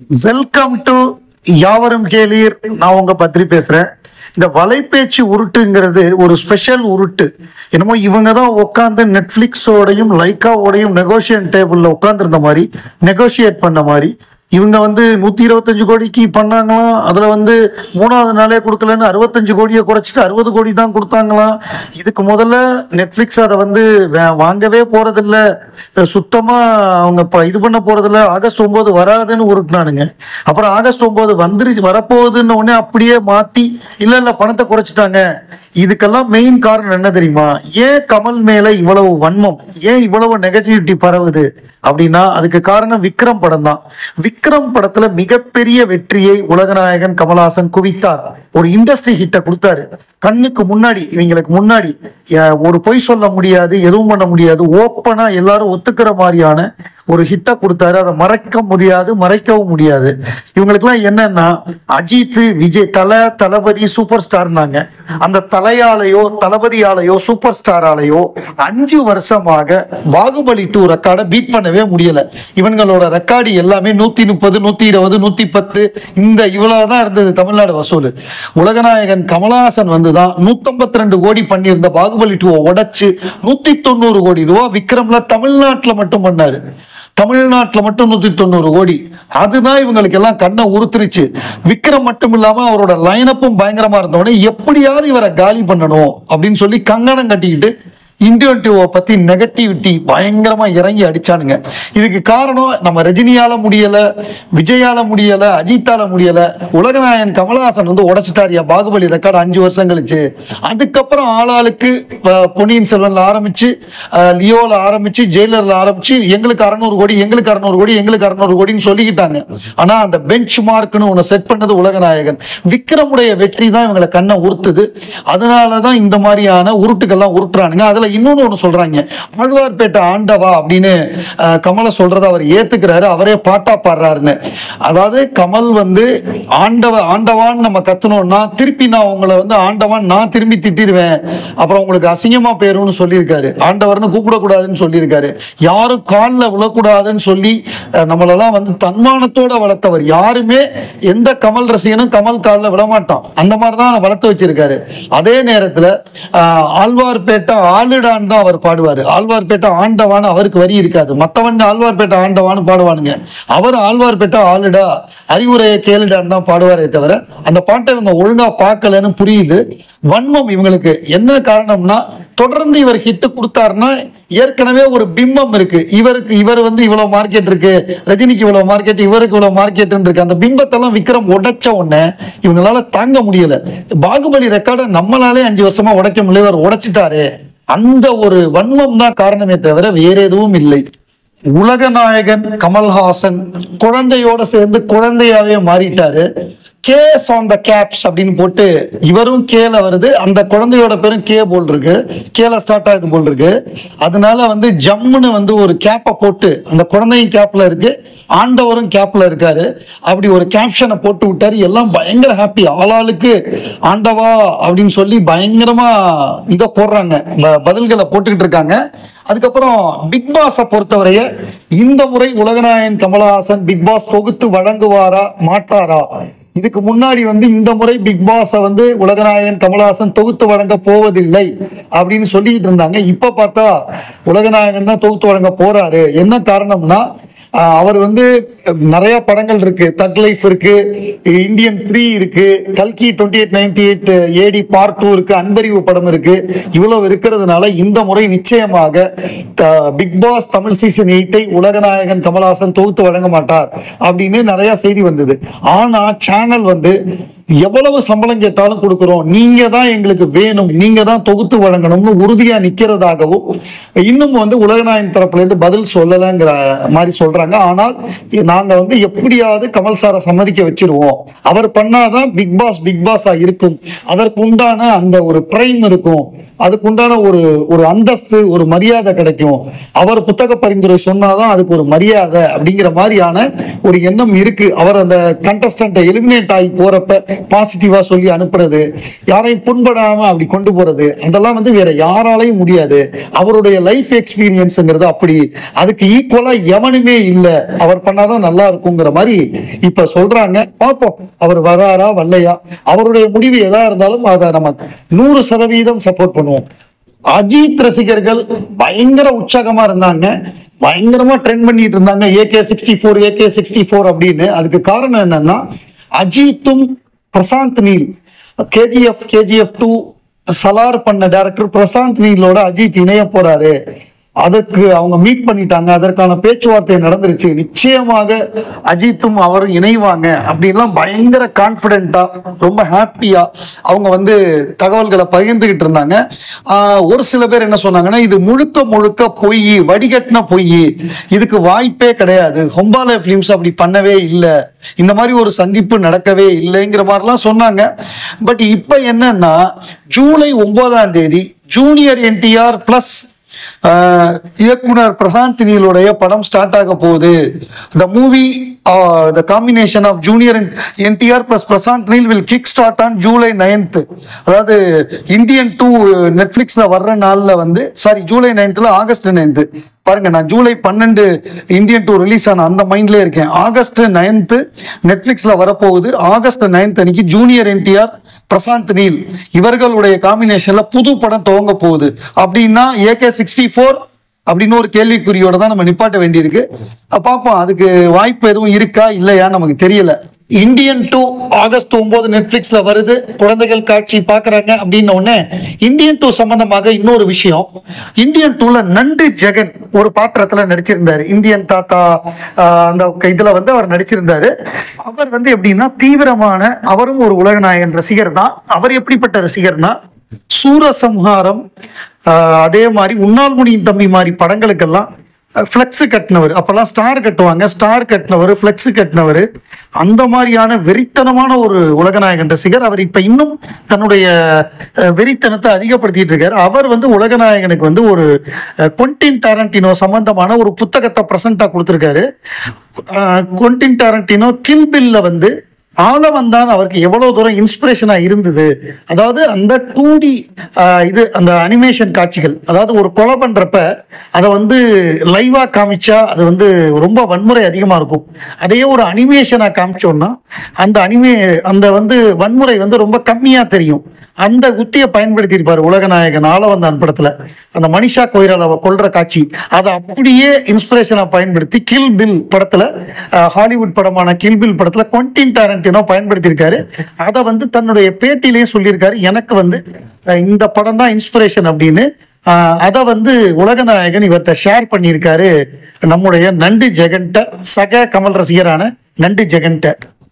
welcome to யாவரும் கேளீர் நான் உங்க பத்ரி பேசுறேன் இந்த வலைபேச்சு உருட்டுங்கிறது ஒரு ஸ்பெஷல் உருட்டு என்னமோ இவங்க தான் உட்காந்து நெட்ஃப்ளிக்ஸோடையும் லைக்காவோடையும் நெகோஷியேட் டேபிளில் உட்காந்துருந்த மாதிரி நெகோஷியேட் பண்ண மாதிரி இவங்க வந்து நூற்றி இருபத்தஞ்சு கோடிக்கு பண்ணாங்களாம் அதில் வந்து மூணாவது நாளே கொடுக்கலன்னு அறுபத்தஞ்சு கோடியை குறைச்சிட்டு அறுபது கோடி தான் கொடுத்தாங்களாம் இதுக்கு முதல்ல நெட்ஃப்ளிக்ஸ் அதை வந்து வே- வாங்கவே போகிறதில்ல சுத்தமாக அவங்க இப்போ இது பண்ண போகிறதில்ல ஆகஸ்ட் ஒம்பது வராதுன்னு உருட்டினானுங்க அப்புறம் ஆகஸ்ட் ஒம்பது வந்துருச்சு வரப்போகுதுன்னு உடனே அப்படியே மாற்றி இல்லை இல்லை பணத்தை குறைச்சிட்டாங்க இதுக்கெல்லாம் மெயின் காரணம் என்ன தெரியுமா ஏன் கமல் மேலே இவ்வளவு வன்மம் ஏன் இவ்வளவு நெகட்டிவிட்டி பரவுது அப்படின்னா அதுக்கு காரணம் விக்ரம் படம் தான் விக்ரம் படத்துல மிகப்பெரிய வெற்றியை உலகநாயகன் கமலஹாசன் குவித்தார் ஒரு இண்டஸ்ட்ரி ஹிட்டை கொடுத்தாரு கண்ணுக்கு முன்னாடி இவங்களுக்கு முன்னாடி அஹ், ஒரு பொய் சொல்ல முடியாது எதுவும் பண்ண முடியாது ஓப்பனா எல்லாரும் ஒத்துக்கிற மாதிரியான ஒரு ஹிட்டை கொடுத்தாரு அதை மறைக்க முடியாது மறைக்கவும் முடியாது இவங்களுக்குலாம் என்னன்னா அஜித் விஜய் தல தளபதி சூப்பர் ஸ்டார்னாங்க அந்த தலையாலையோ தளபதியாலையோ சூப்பர் ஸ்டாராலையோ அஞ்சு வருஷமாக பாகுபலி டூ ரெக்கார்டை பீட் பண்ணவே முடியல இவங்களோட ரெக்கார்டு எல்லாமே நூத்தி முப்பது நூத்தி இருபது நூத்தி பத்து இந்த இவ்வளவுதான் இருந்தது தமிழ்நாடு வசூல் உலகநாயகன் கமலஹாசன் வந்து தான் நூத்தம்பத்தி ரெண்டு கோடி பண்ணியிருந்த பாகுபலி டூவை உடைச்சு நூத்தி தொண்ணூறு கோடி ரூபா விக்ரம்ல தமிழ்நாட்டுல மட்டும் பண்ணாரு தமிழ்நாட்டில் மட்டும் நூத்தி தொண்ணூறு கோடி அதுதான் இவங்களுக்கு எல்லாம் கண்ணை உறுத்துருச்சு விக்ரம் மட்டும் இல்லாம அவரோட லைனப்பும் பயங்கரமா இருந்தவொடனே எப்படியாவது இவரை காலி பண்ணணும் அப்படின்னு சொல்லி கங்கணம் கட்டிக்கிட்டு இந்தியன் டிவியை பத்தி நெகட்டிவிட்டி பயங்கரமா இறங்கி அடிச்சானுங்க இதுக்கு காரணம் நம்ம ரஜினியால முடியல விஜயால முடியல அஜித்தால முடியல உலகநாயகன் கமலஹாசன் வந்து உடைச்சிட்டாரியா பாகுபலி ரெக்கார்டு அஞ்சு வருஷம் கழிச்சு அதுக்கப்புறம் ஆளாளுக்கு அஹ், பொன்னியின் செல்வன்ல ஆரம்பிச்சு அஹ், லியோல ஆரம்பிச்சு ஜெயிலர்ல ஆரம்பிச்சு எங்களுக்கு அறநூறு கோடி எங்களுக்கு அறநூறு கோடி எங்களுக்கு அறநூறு கோடின்னு சொல்லிக்கிட்டாங்க ஆனா அந்த பெஞ்ச் மார்க்னு ஒன்று செட் பண்ணது உலகநாயகன் விக்ரமுடைய வெற்றி தான் இவங்களை கண்ணை உறுத்துது அதனாலதான் இந்த மாதிரியான உருட்டுக்கெல்லாம் உருட்டுறானுங்க அதுல இன்னொன்னு ஒண்ணு சொல்றாங்க ஆழ்வார்பேட்டை ஆண்டவா அப்படின்னு அஹ், கமலை சொல்றத அவர் ஏத்துக்கிறாரு அவரே பாட்டா பாடுறாருன்னு அதாவது கமல் வந்து ஆண்டவ ஆண்டவான்னு நம்ம கத்துனோம்னா திருப்பி நான் உங்களை வந்து ஆண்டவான் நான் திரும்பி திட்டிடுவேன் அப்புறம் உங்களுக்கு அசிங்கமா போயிரும்னு சொல்லியிருக்காரு ஆண்டவர்னு கூப்பிடக்கூடாதுன்னு சொல்லியிருக்காரு யாரும் காலில் விழக்கூடாதுன்னு சொல்லி அஹ், நம்மளெல்லாம் வந்து தன்மானத்தோட வளர்த்தவர் யாருமே எந்த கமல் ரசிகனும் கமல் காலில் விடமாட்டான் அந்த மாதிரி தான் வளர்த்து வச்சிருக்காரு அதே நேரத்தில் ஆழ்வார்பேட்டை ஆளுடான் தான் அவர் பாடுவார் ஆழ்வார்பேட்டை ஆண்டவான்னு அவருக்கு வரி இருக்காது மற்றவன் ஆழ்வார்பேட்டை ஆண்டவான்னு பாடுவானுங்க அவர் ஆழ்வார்பேட்டை ஆளுடா அறிவுரையை கேளுடான்னு தான் பாடுவாரே தவிர அந்த பாட்டை இவங்க ஒழுங்கா பார்க்கலன்னு புரியுது வன்மம் இவங்களுக்கு என்ன காரணம்னா தொடர்ந்து இவர் ஹிட் கொடுத்தாருன்னா ஏற்கனவே ஒரு பிம்பம் இருக்கு இவருக்கு இவர் வந்து இவ்வளவு மார்க்கெட் இருக்கு ரஜினிக்கு இவ்வளவு மார்க்கெட் இவருக்கு இவ்வளவு மார்க்கெட் இருக்கு அந்த பிம்பத்தெல்லாம் விக்ரம் உடைச்ச உடனே இவங்களால தாங்க முடியல பாகுபலி ரெக்கார்டை நம்மளாலே அஞ்சு வருஷமா உடைக்க முடியல இவர் உடைச்சிட்டாரு அந்த ஒரு வன்மம் தான் காரணமே தவிர வேற எதுவும் இல்லை உலகநாயகன் கமல்ஹாசன் குழந்தையோட சேர்ந்து குழந்தையாவே மாறிட்டாரு கேஸ் ஆன் த கேப்ஸ் அப்படின்னு போட்டு இவரும் கேல வருது அந்த குழந்தையோட பேரும் கே போல் இருக்கு கேல ஸ்டார்ட் ஆகுது போல் இருக்கு அதனால வந்து ஜம்முன்னு வந்து ஒரு கேப்பை போட்டு அந்த குழந்தையும் கேப்ல இருக்கு ஆண்டவரும் கேப்ல இருக்காரு அப்படி ஒரு கேப்ஷனை போட்டு விட்டாரு எல்லாம் பயங்கர ஹாப்பி ஆளாளுக்கு ஆண்டவா அப்படின்னு சொல்லி பயங்கரமா இதை போடுறாங்க ப- பதில்களை போட்டுக்கிட்டு இருக்காங்க அதுக்கப்புறம் பிக் பாஸை பொறுத்தவரைய இந்த முறை உலகநாயகன் கமலஹாசன் பிக் பாஸ் தொகுத்து வழங்குவாரா மாட்டாரா இதுக்கு முன்னாடி வந்து இந்த முறை பிக் பாஸை வந்து உலகநாயகன் கமலஹாசன் தொகுத்து வழங்க போவதில்லை அப்படின்னு சொல்லிக்கிட்டு இருந்தாங்க இப்ப பார்த்தா உலகநாயகன் தான் தொகுத்து வழங்க போறாரு என்ன காரணம்னா ஆஹ் அவர் வந்து நிறைய படங்கள் இருக்கு தக் லைஃப் இருக்கு இந்தியன் த்ரீ இருக்கு கல்கி twenty eight ninety eight AD part two இருக்கு அன்பறிவு படம் இருக்கு இவ்வளவு இருக்கிறதுனால இந்த முறை நிச்சயமாக பிக் பாஸ் தமிழ் சீசன் எயிட்டை உலகநாயகன் கமலஹாசன் தொகுத்து வழங்க மாட்டார் அப்படின்னு நிறைய செய்தி வந்தது ஆனா சேனல் வந்து எவ்வளவு சம்பளம் கேட்டாலும் கொடுக்கிறோம் நீங்க தான் எங்களுக்கு வேணும் நீங்க தான் தொகுத்து வழங்கணும்னு உறுதியா நிக்கிறதாகவும் இன்னும் வந்து உலகநாயகன் தரப்புல இருந்து பதில் சொல்லலைங்கிற மாதிரி சொல்றாங்க ஆனால் நாங்க வந்து எப்படியாவது கமல் சாரை சம்மதிக்க வச்சிருவோம் அவர் பண்ணாதான் பிக் பாஸ் பிக் பாஸா இருக்கும் அதற்கு உண்டான அந்த ஒரு பிரைம் இருக்கும் அதுக்கு உண்டான ஒரு ஒரு அந்தஸ்து ஒரு மரியாதை கிடைக்கும் அவர் புத்தக பரிந்துரை சொன்னாதான் அதுக்கு ஒரு மரியாதை அப்படிங்கிற மாதிரியான ஒரு எண்ணம் இருக்கு அவர் அந்த கண்டஸ்டன்ட்டை எலிமினேட் ஆகி போறப்ப பாசிட்டிவா சொல்லி அனுப்புறது யாரையும் புண்படாம அப்படி கொண்டு போறது அதெல்லாம் வந்து வேற யாராலையும் முடியாது அவருடைய லைஃப் எக்ஸ்பீரியன்ஸ்ங்கிறது அப்படி அதுக்கு ஈக்குவலா எவனுமே இல்ல அவர் பண்ணாதான் நல்லா இருக்குங்கிற மாதிரி இப்ப சொல்றாங்க பார்ப்போம் அவர் வராரா வரலையா அவருடைய முடிவு எதா இருந்தாலும் அதை நம்ம நூறு சதவீதம் சப்போர்ட் பண்ணுவோம் அஜித் ரசிகர்கள் பயங்கர உற்சாகமா இருந்தாங்க பயங்கரமா ட்ரெண்ட் பண்ணிட்டு இருந்தாங்க AK sixty four AK sixty four அப்படின்னு அதுக்கு காரணம் என்னன்னா அஜித்தும் Prashanth Neel KGF KGF two Salaar பண்ண டைரக்டர் பிரசாந்த் நீலோட அஜித் இணைய போறாரு அதற்கு அவங்க மீட் பண்ணிட்டாங்க அதற்கான பேச்சுவார்த்தை நடந்துருச்சு நிச்சயமாக அஜித்தும் அவரும் இணைவாங்க அப்படின்லாம் பயங்கர கான்ஃபிடென்ட்டா ரொம்ப ஹாப்பியா அவங்க வந்து தகவல்களை பகிர்ந்துகிட்டு இருந்தாங்க ஆஹ் ஒரு சில பேர் என்ன சொன்னாங்கன்னா இது முழுக்க முழுக்க பொய் வடிகட்டின பொய் இதுக்கு வாய்ப்பே கிடையாது ஹொம்பாலே ஃபிலிம்ஸ் அப்படி பண்ணவே இல்லை இந்த மாதிரி ஒரு சந்திப்பு நடக்கவே இல்லைங்கிற மாதிரிலாம் சொன்னாங்க பட் இப்போ என்னன்னா ஜூலை ஒன்பதாம் தேதி ஜூனியர் என்டிஆர் பிளஸ் ஆஹ் இயக்குனர் பிரசாந்த் நீலுடைய படம் ஸ்டார்ட் ஆக போகுது the movie the combination of junior NTR plus Prashanth Neel will kick start on July ninth அதாவது இந்தியன் டூ நெட்ஃபிளிக்ஸ்ல வர்ற நாள்ல வந்து சாரி ஜூலை நைன்த்ல ஆகஸ்ட் நைன்த் பாருங்க நான் ஜூலை பன்னெண்டு இந்தியன் டூ ரிலீஸ் ஆன அந்த மைண்ட்ல இருக்கேன் ஆகஸ்ட் நைன்த் நெட்ஃபிளிக்ஸ்ல வரப்போகுது ஆகஸ்ட் நைன்த் அன்னைக்கு ஜூனியர் என்டிஆர் பிரசாந்த் நீல் இவர்களுடைய காம்பினேஷன்ல புது படம் துவங்க போகுது அப்படின்னா ஏகே சிக்ஸ்டி ஃபோர் அப்படின்னு ஒரு கேள்விக்குறியோட தான் நம்ம நிப்பாட்ட வேண்டியிருக்கு அப்ப பார்ப்போம் அதுக்கு வாய்ப்பு எதுவும் இருக்கா இல்லையா நமக்கு தெரியல இந்தியன் டூ ஆகஸ்ட் ஒன்பது நெட்ஃபிளிக்ஸ்ல வருது குழந்தைகள் காட்சி பாக்குறாங்க அப்படின்ன உடனே இந்தியன் டூ சம்பந்தமாக இன்னொரு விஷயம் இந்தியன் டூல நண்டு ஜெகன் ஒரு பாத்திரத்துல நடிச்சிருந்தாரு இந்தியன் தாத்தா ஆஹ், அந்த இதுல வந்து அவர் நடிச்சிருந்தாரு அவர் வந்து எப்படின்னா தீவிரமான அவரும் ஒரு உலகநாயகன் ரசிகர் தான் அவர் எப்படிப்பட்ட ரசிகர்னா சூரசம்ஹாரம் ஆஹ், அதே மாதிரி உன்னால் முடியும் தம்பி மாதிரி படங்களுக்கெல்லாம் ஃப்ளெக்ஸ் கட்டினவர் அப்பெல்லாம் ஸ்டார் கட்டுவாங்க ஸ்டார் கட்டினவர் ஃப்ளெக்ஸ் கட்டினவர் அந்த மாதிரியான வெறித்தனமான ஒரு உலகநாயகன் ரசிகர் அவர் இப்ப இன்னும் தன்னுடைய அஹ், வெறித்தனத்தை அதிகப்படுத்திட்டு இருக்காரு அவர் வந்து உலகநாயகனுக்கு வந்து ஒரு அஹ், கொன்டின் டாரண்டினோ சம்பந்தமான ஒரு புத்தகத்தை ப்ரெசண்டா கொடுத்துருக்காரு அஹ், கொன்டின் டாரண்டினோ கில் பில்ல வந்து ஆழவன் தான் அவருக்கு எவ்வளவு தூரம் இன்ஸ்பிரேஷனா இருந்தது அதாவது அந்த டூ டி இது அந்த அனிமேஷன் காட்சிகள் அதாவது ஒரு கொலை பண்றப்ப அதை வந்து லைவா காமிச்சா அது வந்து ரொம்ப வன்முறை அதிகமா இருக்கும் அதே ஒரு அனிமேஷனா காமிச்சோம்னா அந்த அனிமே அந்த வந்து வன்முறை வந்து ரொம்ப கம்மியா தெரியும் அந்த உத்தியை பயன்படுத்தி இருப்பாரு உலகநாயகன் ஆளவந்தான் படத்துல அந்த மனிஷா கொய்ராலாவை கொல்ற காட்சி அதை அப்படியே இன்ஸ்பிரேஷனா பயன்படுத்தி கில் பில் படத்துல அஹ், ஹாலிவுட் படமான கில் பில் படத்துல கொன்டின் டாரண்டினோ பயன்படுத்தியிருக்காரு அதை வந்து தன்னுடைய பேட்டியிலேயே சொல்லியிருக்காரு எனக்கு வந்து அஹ், இந்த படம் தான் இன்ஸ்பிரேஷன் அப்படின்னு அஹ், அதை வந்து உலகநாயகன் இவர்கிட்ட ஷேர் பண்ணியிருக்காரு நம்முடைய நண்டு ஜெகன்ட்ட சக கமல் ரசிகரான நண்டு ஜெகன்ட்ட